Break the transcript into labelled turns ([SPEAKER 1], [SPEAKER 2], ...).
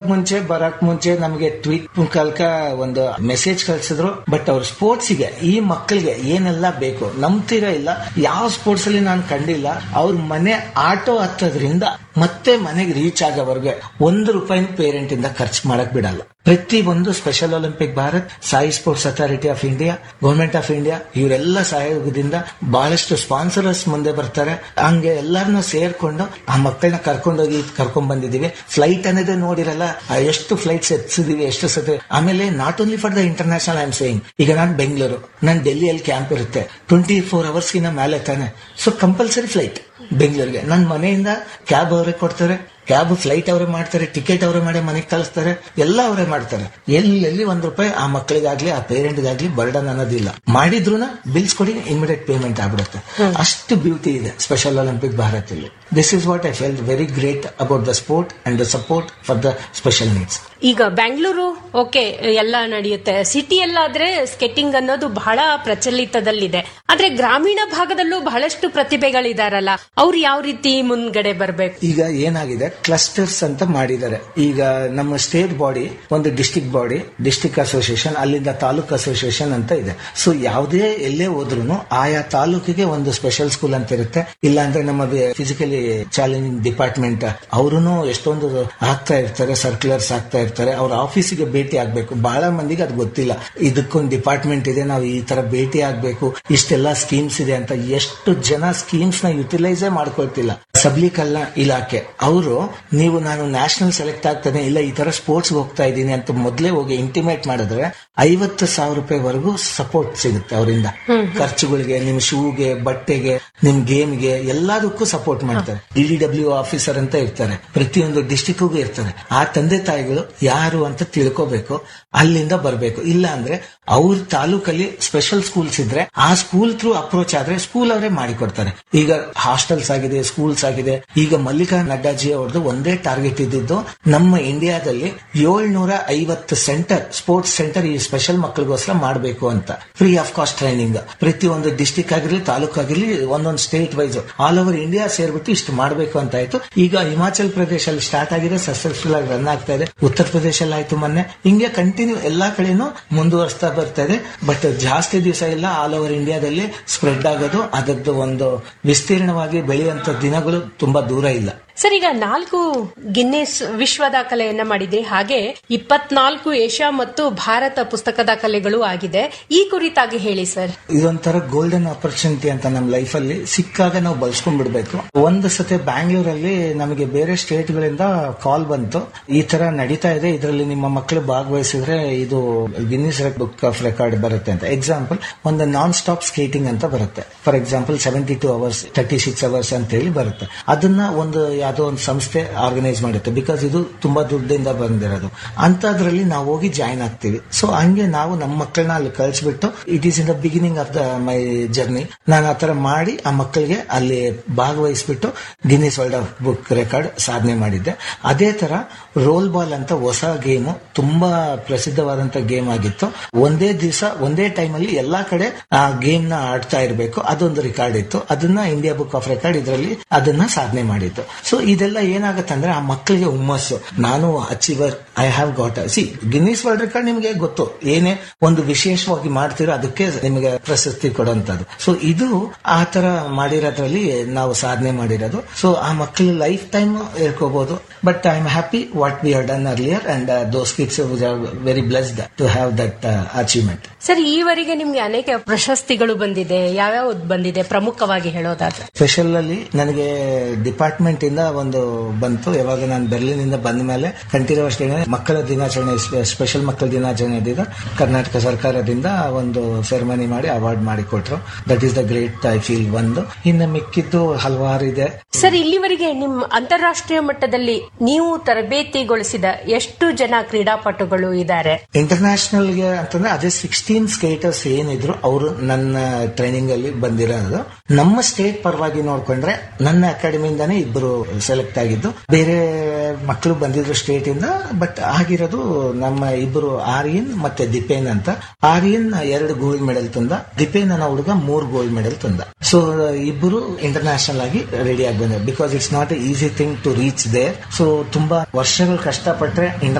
[SPEAKER 1] ಮುಂಚೆ ಬರಕ್ ಮುಂಚೆ ನಮಗೆ ಟ್ವೀಟ್ ಮುಖಾಲ್ಕ ಒಂದು ಮೆಸೇಜ್ ಕಳ್ಸಿದ್ರು ಬಟ್ ಅವ್ರ ಸ್ಪೋರ್ಟ್ಸ್ ಗೆ ಈ ಮಕ್ಕಳಿಗೆ ಏನೆಲ್ಲ ಬೇಕು ನಂಬ್ತೀರಾ ಇಲ್ಲ ಯಾವ ಸ್ಪೋರ್ಟ್ಸ್ ಅಲ್ಲಿ ನಾನು ಕಂಡಿಲ್ಲ ಅವ್ರ ಮನೆ ಆಟೋ ಹತ್ತೋದ್ರಿಂದ ಮತ್ತೆ ಮನೆಗೆ ರೀಚ್ ಆಗೋವರೆಗೆ ಒಂದು ರೂಪಾಯಿ ಪೇರೆಂಟ್ ಇಂದ ಖರ್ಚು ಮಾಡಕ್ ಬಿಡಲ್ಲ ಪ್ರತಿ ಒಂದು special olympic Bharat SAI sports authority of India government of India ಇವರೆಲ್ಲ ಸಹಯೋಗದಿಂದ ಬಹಳಷ್ಟು ಸ್ಪಾನ್ಸರರ್ಸ್ ಮುಂದೆ ಬರ್ತಾರೆ ಹಂಗೆ ಎಲ್ಲರನ್ನ ಸೇರ್ಕೊಂಡು ಆ ಮಕ್ಕಳನ್ನ ಕರ್ಕೊಂಡೋಗಿ ಕರ್ಕೊಂಡ್ ಬಂದಿದೀವಿ ಫ್ಲೈಟ್ ಅನ್ನೋದೇ ನೋಡಿರಲ್ಲ ಆ ಎಷ್ಟು ಫ್ಲೈಟ್ಸ್ ಎತ್ಸಿದೀವಿ ಎಷ್ಟು ಸತಿ ಆಮೇಲೆ not only for the international I am saying ಈಗ ನಾನು ಬೆಂಗಳೂರು ನಾನು ಡೆಲ್ಲಿಯಲ್ಲಿ ಕ್ಯಾಂಪ್ ಇರುತ್ತೆ ಟ್ವೆಂಟಿ ಫೋರ್ ಅವರ್ಸ್ಗಿನ ಮೇಲೆ ತಾನೆ ಸೊ ಕಂಪಲ್ಸರಿ ಫ್ಲೈಟ್ ಬೆಂಗಳೂರಿಗೆ ನನ್ನ ಮನೆಯಿಂದ ಕ್ಯಾಬ್ ಅವರೇ ಕೊಡ್ತಾರೆ ಕ್ಯಾಬ್ ಫ್ಲೈಟ್ ಅವರೇ ಮಾಡ್ತಾರೆ ಟಿಕೆಟ್ ಅವರೇ ಮಾಡಿ ಮನೆಗೆ ಕಳಿಸ್ತಾರೆ ಎಲ್ಲ ಅವರೇ ಮಾಡ್ತಾರೆ ಎಲ್ಲೆಲ್ಲಿ ಒಂದ್ ರೂಪಾಯಿ ಆ ಮಕ್ಕಳಿಗಾಗ್ಲಿ ಆ ಪೇರೆಂಟ್ಗಾಗ್ಲಿ ಬರ್ಡನ್ ಅನ್ನೋದಿಲ್ಲ ಮಾಡಿದ್ರೂನ ಬಿಲ್ಸ್ ಕೊಡಿ ಇಮಿಡಿಯೇಟ್ ಪೇಮೆಂಟ್ ಆಗ್ಬಿಡುತ್ತೆ ಅಷ್ಟು ಬ್ಯೂಟಿ ಇದೆ ಸ್ಪೆಷಲ್ ಒಲಿಂಪಿಕ್ ಭಾರತದಲ್ಲಿ this is what I feel very great about the sport and the support for the special needs
[SPEAKER 2] ಈಗ ಬೆಂಗಳೂರು ಓಕೆ ಎಲ್ಲ ನಡೆಯುತ್ತೆ ಸಿಟಿಯಲ್ಲಾದ್ರೆ ಸ್ಕೆಟಿಂಗ್ ಅನ್ನೋದು ಬಹಳ ಪ್ರಚಲಿತದಲ್ಲಿದೆ ಆದ್ರೆ ಗ್ರಾಮೀಣ ಭಾಗದಲ್ಲೂ ಬಹಳಷ್ಟು ಪ್ರತಿಭೆಗಳಿದಾರಲ್ಲ ಅವ್ರು ಯಾವ ರೀತಿ ಮುಂದ್ಗಡೆ ಬರ್ಬೇಕು
[SPEAKER 1] ಈಗ ಏನಾಗಿದೆ ಕ್ಲಸ್ಟರ್ಸ್ ಅಂತ ಮಾಡಿದ್ದಾರೆ ಈಗ ನಮ್ಮ ಸ್ಟೇಟ್ ಬಾಡಿ ಒಂದು ಡಿಸ್ಟಿಕ್ ಬಾಡಿ ಡಿಸ್ಟಿಕ್ ಅಸೋಸಿಯೇಷನ್ ಅಲ್ಲಿಂದ ತಾಲೂಕ್ ಅಸೋಸಿಯೇಷನ್ ಅಂತ ಇದೆ ಸೊ ಯಾವುದೇ ಎಲ್ಲೇ ಹೋದ್ರು ಆಯಾ ತಾಲೂಕಿಗೆ ಒಂದು ಸ್ಪೆಷಲ್ ಸ್ಕೂಲ್ ಅಂತ ಇರುತ್ತೆ ಇಲ್ಲ ಅಂದ್ರೆ ನಮ್ಮ ಫಿಸಿಕಲಿ ಚಾಲೆಂಜಿಂಗ್ ಡಿಪಾರ್ಟ್ಮೆಂಟ್ ಅವರು ಎಷ್ಟೊಂದು ಹಾಕ್ತಾ ಇರ್ತಾರೆ ಸರ್ಕ್ಯುಲರ್ಸ್ ಹಾಕ್ತಾ ಇರ್ತಾರೆ ಅವ್ರ ಆಫೀಸಿಗೆ ಭೇಟಿ ಆಗ್ಬೇಕು ಬಹಳ ಮಂದಿಗೆ ಅದು ಗೊತ್ತಿಲ್ಲ ಇದಕ್ಕೊಂದು ಡಿಪಾರ್ಟ್ಮೆಂಟ್ ಇದೆ ನಾವು ಈ ತರ ಭೇಟಿ ಆಗ್ಬೇಕು ಇಷ್ಟೆಲ್ಲ ಸ್ಕೀಮ್ಸ್ ಇದೆ ಅಂತ ಎಷ್ಟು ಜನ ಸ್ಕೀಮ್ಸ್ ನ ಯುಟಿಲೈಸೇ ಮಾಡ್ಕೊಳ್ತಿಲ್ಲ ಸಬಲೀಕರಣ ಇಲಾಖೆ ಅವರು ನೀವು ನಾನು ನ್ಯಾಷನಲ್ ಸೆಲೆಕ್ಟ್ ಆಗ್ತಾನೆ ಇಲ್ಲ ಈ ತರ ಸ್ಪೋರ್ಟ್ಸ್ ಹೋಗ್ತಾ ಇದ್ದೀನಿ ಅಂತ ಮೊದಲೇ ಹೋಗಿ ಇಂಟಿಮೇಟ್ ಮಾಡಿದ್ರೆ ಐವತ್ತು ಸಾವಿರ ರೂಪಾಯಿವರೆಗೂ ಸಪೋರ್ಟ್ ಸಿಗುತ್ತೆ ಅವರಿಂದ ಖರ್ಚುಗಳಿಗೆ ನಿಮ್ ಶೂಗೆ ಬಟ್ಟೆಗೆ ನಿಮ್ ಗೇಮ್ಗೆ ಎಲ್ಲದಕ್ಕೂ ಸಪೋರ್ಟ್ ಮಾಡ್ತಾರೆ ಡಿ ಡಬ್ಲ್ಯೂ ಆಫೀಸರ್ ಅಂತ ಇರ್ತಾರೆ ಪ್ರತಿಯೊಂದು ಡಿಸ್ಟಿಕ್ಗೂ ಇರ್ತಾರೆ ಆ ತಂದೆ ತಾಯಿಗಳು ಯಾರು ಅಂತ ತಿಳ್ಕೋಬೇಕು ಅಲ್ಲಿಂದ ಬರಬೇಕು ಇಲ್ಲ ಅಂದ್ರೆ ಅವ್ರ ತಾಲೂಕಲ್ಲಿ ಸ್ಪೆಷಲ್ ಸ್ಕೂಲ್ಸ್ ಇದ್ರೆ ಆ ಸ್ಕೂಲ್ ಥ್ರೂ ಅಪ್ರೋಚ್ ಆದ್ರೆ ಸ್ಕೂಲ್ ಅವರೇ ಮಾಡಿಕೊಡ್ತಾರೆ ಈಗ ಹಾಸ್ಟೆಲ್ಸ್ ಆಗಿದೆ ಸ್ಕೂಲ್ಸ್ ಆಗಿದೆ ಈಗ ಮಲ್ಲಿಕಾ ನಡ್ಡಾಜಿ ಅವ್ರದ್ದು ಒಂದೇ ಟಾರ್ಗೆಟ್ ಇದ್ದಿದ್ದು ನಮ್ಮ ಇಂಡಿಯಾದಲ್ಲಿ ಏಳ್ನೂರ ಐವತ್ತು ಸೆಂಟರ್ ಸ್ಪೋರ್ಟ್ಸ್ ಸೆಂಟರ್ ಈ ಸ್ಪೆಷಲ್ ಮಕ್ಕಳಿಗೋಸ್ಕರ ಮಾಡಬೇಕು ಅಂತ ಫ್ರೀ ಆಫ್ ಕಾಸ್ಟ್ ಟ್ರೈನಿಂಗ್ ಪ್ರತಿಯೊಂದು ಡಿಸ್ಟಿಕ್ ಆಗಿರ್ಲಿ ತಾಲೂಕು ಆಗಿರ್ಲಿ ಒಂದೊಂದು state wise all over India ಸೇರ್ಬಿಟ್ಟು ಇಷ್ಟು ಮಾಡಬೇಕು ಅಂತ ಆಯ್ತು ಈಗ ಹಿಮಾಚಲ್ ಪ್ರದೇಶಲ್ಲಿ ಸ್ಟಾರ್ಟ್ ಆಗಿದೆ ಸಕ್ಸಸ್ಫುಲ್ ಆಗಿ ರನ್ ಆಗ್ತಾ ಇದೆ ಉತ್ತರ ಪ್ರದೇಶಲ್ಲಿ ಆಯ್ತು ಮೊನ್ನೆ ಹಿಂಗೆ ಕಂಟಿನ್ಯೂ ಎಲ್ಲಾ ಕಡೆನೂ ಮುಂದುವರಿಸ್ತಾ ಬರ್ತಾ ಇದೆ ಬಟ್ ಜಾಸ್ತಿ ದಿವಸ ಇಲ್ಲ ಆಲ್ ಓವರ್ ಇಂಡಿಯಾದಲ್ಲಿ ಸ್ಪ್ರೆಡ್ ಆಗೋದು ಅದರದ್ದು ಒಂದು ವಿಸ್ತೀರ್ಣವಾಗಿ ಬೆಳೆಯುವಂತ ದಿನಗಳು ತುಂಬಾ ದೂರ ಇಲ್ಲ
[SPEAKER 2] ಸರ್ ಈಗ ನಾಲ್ಕು ಗಿನ್ನೆಸ್ ವಿಶ್ವ ದಾಖಲೆಯನ್ನ ಮಾಡಿದ್ರಿ ಹಾಗೆ ಇಪ್ಪತ್ನಾಲ್ಕು ಏಷ್ಯಾ ಮತ್ತು ಭಾರತ ಪುಸ್ತಕ ದಾಖಲೆಗಳು ಆಗಿದೆ ಈ ಕುರಿತಾಗಿ ಹೇಳಿ ಸರ್
[SPEAKER 1] ಇದೊಂಥರ ಗೋಲ್ಡನ್ ಆಪರ್ಚುನಿಟಿ ಅಂತ ನಮ್ಮ ಲೈಫ್ ಅಲ್ಲಿ ಸಿಕ್ಕಾಗ ನಾವು ಬಳಸ್ಕೊಂಡ್ ಬಿಡ್ಬೇಕು ಒಂದು ಸತಿ ಬ್ಯಾಂಗ್ಳೂರಲ್ಲಿ ನಮಗೆ ಬೇರೆ ಸ್ಟೇಟ್ ಗಳಿಂದ ಕಾಲ್ ಬಂತು ಈ ತರ ನಡೀತಾ ಇದೆ ಇದರಲ್ಲಿ ನಿಮ್ಮ ಮಕ್ಕಳು ಭಾಗವಹಿಸಿದ್ರೆ ಇದು ಗಿನ್ನಿಸ್ ಬುಕ್ ಆಫ್ ರೆಕಾರ್ಡ್ ಬರುತ್ತೆ ಅಂತ ಎಕ್ಸಾಂಪಲ್ ಒಂದು ನಾನ್ ಸ್ಟಾಪ್ ಸ್ಕೇಟಿಂಗ್ ಅಂತ ಬರುತ್ತೆ for example seventy two hours thirty six hours ಅಂತ ಹೇಳಿ ಬರುತ್ತೆ ಅದನ್ನ ಒಂದು ಯಾವುದೋ ಒಂದು ಸಂಸ್ಥೆ ಆರ್ಗನೈಸ್ ಮಾಡುತ್ತೆ ಬಿಕಾಸ್ ಇದು ತುಂಬಾ ದುಡ್ಡಿಂದ ಬಂದಿರೋದು ಅಂತದ್ರಲ್ಲಿ ನಾವು ಹೋಗಿ ಜಾಯಿನ್ ಆಗ್ತೀವಿ ಸೊ ಹಂಗೆ ನಾವು ನಮ್ಮ ಮಕ್ಕಳನ್ನ ಅಲ್ಲಿ ಕಳಿಸ್ಬಿಟ್ಟು it is in the beginning of the my journey ನಾನು ಆತರ ಮಾಡಿ ಆ ಮಕ್ಕಳಿಗೆ ಅಲ್ಲಿ ಭಾಗವಹಿಸ್ಬಿಟ್ಟು Guinness world of book record ಸಾಧನೆ ಮಾಡಿದ್ದೆ ಅದೇ ತರ ರೋಲ್ ಬಾಲ್ ಅಂತ ಹೊಸ ಗೇಮ್ ತುಂಬಾ ಪ್ರಸಿದ್ಧವಾದಂತ ಗೇಮ್ ಆಗಿತ್ತು ಒಂದೇ ದಿವಸ ಒಂದೇ ಟೈಮ್ ಅಲ್ಲಿ ಎಲ್ಲಾ ಕಡೆ ಆ ಗೇಮ್ ನ ಆಡ್ತಾ ಇರಬೇಕು ಅದೊಂದು ರೆಕಾರ್ಡ್ ಇತ್ತು ಅದನ್ನ ಇಂಡಿಯಾ ಬುಕ್ ಆಫ್ ರೆಕಾರ್ಡ್ ಇದರಲ್ಲಿ ಅದನ್ನ ಸಾಧನೆ ಮಾಡಿತ್ತು ಸೊ ಇದೆಲ್ಲ ಏನಾಗುತ್ತೆ ಅಂದ್ರೆ ಆ ಮಕ್ಕಳಿಗೆ ಹುಮ್ಮಸ್ಸು ನಾನು achiever I have got see Guinness world record ನಿಮಗೆ ಗೊತ್ತು ಏನೇ ಒಂದು ವಿಶೇಷವಾಗಿ ಮಾಡ್ತೀರೋ ಅದಕ್ಕೆ ನಿಮಗೆ ಪ್ರಶಸ್ತಿ ಕೊಡುವಂತದ್ದು ಸೊ ಇದು ಆ ತರ ಮಾಡಿರೋದ್ರಲ್ಲಿ ನಾವು ಸಾಧನೆ ಮಾಡಿರೋದು ಸೊ ಆ ಮಕ್ಕಳ ಲೈಫ್ ಟೈಮ್ ಹೇಳ್ಕೋಬಹುದು but I am happy what we have done earlier and those kids very blessed to have that achievement
[SPEAKER 2] sir ಈವರೆಗೆ ನಿಮ್ಗೆ ಅನೇಕ ಪ್ರಶಸ್ತಿಗಳು ಬಂದಿದೆ ಯಾವ್ಯಾವ ಬಂದಿದೆ ಪ್ರಮುಖವಾಗಿ ಹೇಳೋದಾದ್ರೆ
[SPEAKER 1] ಸ್ಪೆಷಲ್ ಅಲ್ಲಿ ನನಗೆ ಡಿಪಾರ್ಟ್ಮೆಂಟ್ ಇಂದ ಒಂದು ಬಂತು ಯಾವಾಗ ನಾನು ಬೆರ್ಲಿನ್ ಇಂದ ಬಂದ ಮೇಲೆ ಕಂಠೀರವ ಶ್ರೇಣಿ ಮಕ್ಕಳ ದಿನಾಚರಣೆ ಸ್ಪೆಷಲ್ ಮಕ್ಕಳ ದಿನಾಚರಣೆ ಇದ್ದಿದ್ದು ಕರ್ನಾಟಕ ಸರ್ಕಾರದಿಂದ ಒಂದು ಸೆರೆಮನಿ ಮಾಡಿ ಅವಾರ್ಡ್ ಮಾಡಿ ಕೊಟ್ರು that is the great I feel ಒಂದು ಇನ್ನು ಮಿಕ್ಕಿದ್ದು ಹಲವಾರು ಇದೆ
[SPEAKER 2] ಸರ್ ಇಲ್ಲಿವರೆಗೆ ನಿಮ್ ಅಂತಾರಾಷ್ಟ್ರೀಯ ಮಟ್ಟದಲ್ಲಿ ನೀವು ತರಬೇತಿಗೊಳಿಸಿದ ಎಷ್ಟು ಜನ ಕ್ರೀಡಾಪಟುಗಳು ಇದ್ದಾರೆ
[SPEAKER 1] ಇಂಟರ್ನ್ಯಾಷನಲ್ ಗೆ ಅಂತಂದ್ರೆ ಅದೇ ಸಿಕ್ಸ್ಟೀನ್ ಸ್ಕೇಟರ್ಸ್ ಏನಿದ್ರು ಅವರು ನನ್ನ ಟ್ರೈನಿಂಗ್ ಅಲ್ಲಿ ಬಂದಿರೋದು ನಮ್ಮ ಸ್ಟೇಟ್ ಪರವಾಗಿ ನೋಡ್ಕೊಂಡ್ರೆ ನನ್ನ ಅಕಾಡೆಮಿಯಿಂದಾನೇ ಇಬ್ಬರು ಸೆಲೆಕ್ಟ್ ಆಗಿದ್ದು ಬೇರೆ ಮಕ್ಕಳು ಬಂದಿದ್ರು ಸ್ಟೇಟ್ ಇಂದ ಬಟ್ ಆಗಿರೋದು ನಮ್ಮ ಇಬ್ಬರು ಆರ್ಯನ್ ಮತ್ತೆ ದಿಪೇನ್ ಅಂತ ಆರ್ಯನ್ ಎರಡು ಗೋಲ್ಡ್ ಮೆಡಲ್ ತಂದ ದಿಪೇನ್ ಅನ್ನೋ ಹುಡುಗ ಮೂರ್ ಗೋಲ್ಡ್ ಮೆಡಲ್ ತಂದ ಸೊ ಇಬ್ಬರು ಇಂಟರ್ನ್ಯಾಷನಲ್ ಆಗಿ ರೆಡಿ ಆಗಿ ಬಂದ because it's not easy thing to reach there so ತುಂಬಾ ವರ್ಷಗಳು ಕಷ್ಟಪಟ್ರೆ